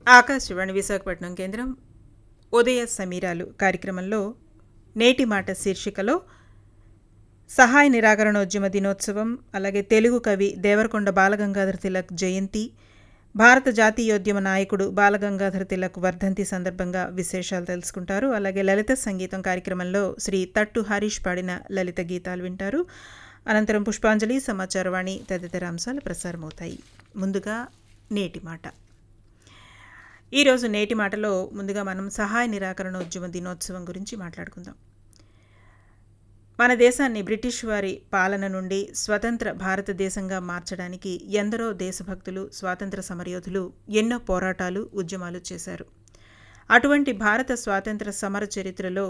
ఆకాశవాణి విశాఖపట్నం కేంద్రం ఉదయ సమీరాలు కార్యక్రమంలో నేటి మాట శీర్షికలో సహాయ నిరాకరణోద్యమ దినోత్సవం అలాగే తెలుగు కవి దేవరకొండ బాలగంగాధర తిలక్ జయంతి భారత జాతీయోద్యమ నాయకుడు బాలగంగాధర తిలక్ వర్ధంతి సందర్భంగా విశేషాలు తెలుసుకుంటారు అలాగే లలిత సంగీతం కార్యక్రమంలో శ్రీ తట్టు హరీష్ పాడిన లలిత గీతాలు వింటారు అనంతరం పుష్పాంజలి సమాచారవాణి తదితర అంశాలు ప్రసారమవుతాయి ముందుగా నేటి మాట ఈరోజు నేటి మాటలో ముందుగా మనం సహాయ నిరాకరణోద్యమ దినోత్సవం గురించి మాట్లాడుకుందాం మన దేశాన్ని బ్రిటిష్ వారి పాలన నుండి స్వతంత్ర భారతదేశంగా మార్చడానికి ఎందరో దేశభక్తులు స్వాతంత్ర సమరయోధులు ఎన్నో పోరాటాలు ఉద్యమాలు చేశారు అటువంటి భారత స్వాతంత్ర సమర చరిత్రలో